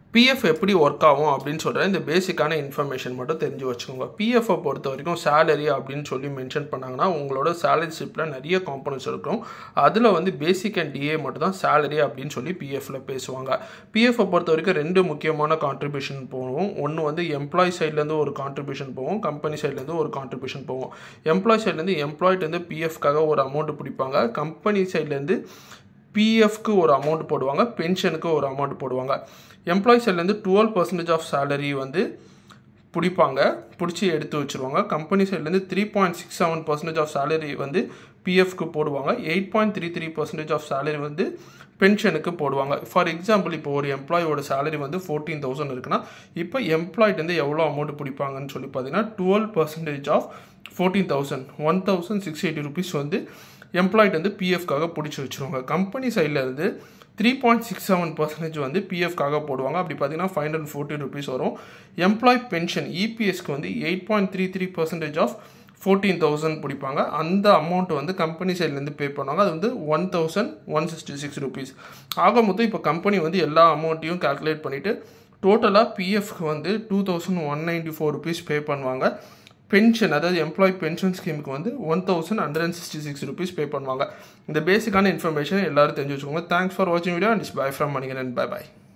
PF எப்படி work ஆகும் அப்படின்னு சொல்கிற இந்த பேசிக்கான இன்ஃபர்மேஷன் மட்டும் தெரிஞ்சு வச்சுக்கோங்க பிஎஃப்பை பொறுத்த வரைக்கும் சேலரி அப்படின்னு சொல்லி மென்ஷன் பண்ணாங்கன்னா உங்களோட சேலரி ஸ்லிப்பில் நிறைய காம்பனன்ஸ் இருக்கும் அதில் வந்து பேசிக் அண்ட் டிஏ மட்டும் தான் சேலரி அப்படின்னு சொல்லி பிஎஃப்ல பேசுவாங்க பிஎஃப்பை பொறுத்த வரைக்கும் ரெண்டு முக்கியமான கான்ட்ரிபியூஷன் போகும் ஒன்று வந்து எம்ப்ளாய் சைட்லேருந்து ஒரு கான்ட்ரிபியூஷன் போகும் கம்பெனி சைட்லேருந்து ஒரு கான்ட்ரிபியூஷன் போகும் எம்ப்ளாய் சைட்லேருந்து எம்ப்ளாய்ட்டு பிஎஃப்காக ஒரு அமௌண்ட் பிடிப்பாங்க கம்பெனி சைட்லேருந்து பிஎஃப்க்கு ஒரு அமௌண்ட் போடுவாங்க பென்ஷனுக்கு ஒரு அமௌண்ட் போடுவாங்க எம்ப்ளாயி சைட்லேருந்து டுவெல் பர்சன்டேஜ் ஆஃப் சேலரி வந்து பிடிப்பாங்க பிடிச்சி எடுத்து வச்சுருவாங்க கம்பெனி சைட்லேருந்து three point six seven percentage of salary வந்து பிஎஃப்க்கு போடுவாங்க eight point three three percentage of salary வந்து பென்ஷனுக்கு போடுவாங்க ஃபார் எக்ஸாம்பிள் இப்போ ஒரு எம்ப்ளாயோட சேலரி வந்து ஃபோர்டீன் தௌசண்ட் இருக்குன்னா இப்போ எம்ப்ளாய்ட்டு எவ்வளோ அமௌண்ட் பிடிப்பாங்கன்னு சொல்லி பார்த்தீங்கன்னா twelve percentage of fourteen thousand one thousand six eighty rupees வந்து எம்ப்ளாய்ட்டு வந்து பிஎஃப்காக பிடிச்சி வச்சுருவாங்க கம்பெனி சைடில் இருந்து three point six seven percentage வந்து பிஎஃப்காக போடுவாங்க அப்படி பார்த்தீங்கன்னா ஃபைவ் ஹண்ட்ரட் ஃபோர்ட்டி ருபீஸ் வரும் எம்ப்ளாய் பென்ஷன் இபிஎஸ்க்கு வந்து eight point three three percentage of fourteen thousand பிடிப்பாங்க அந்த அமௌண்ட் வந்து கம்பெனி சைட்லேருந்து பே பண்ணுவாங்க அது வந்து one thousand one sixty six rupees ஆக மொத்தம் இப்போ கம்பெனி வந்து எல்லா அமௌண்ட்டையும் கால்குலேட் பண்ணிவிட்டு டோட்டலாக பிஎஃப்க்கு வந்து two thousand one ninety four rupees pay பண்ணுவாங்க பென்ஷன் அதாவது எம்ப்ளாய் பென்ஷன் ஸ்கீமுக்கு வந்து one thousand hundred and sixty six rupees pay பண்ணுவாங்க இந்த பேசிக்கான இன்ஃபர்மேஷன் எல்லாரும் தெரிஞ்சு வச்சுக்கோங்க தேங்க்ஸ் ஃபார் வாட்சிங் video and is bye from Manikan bye by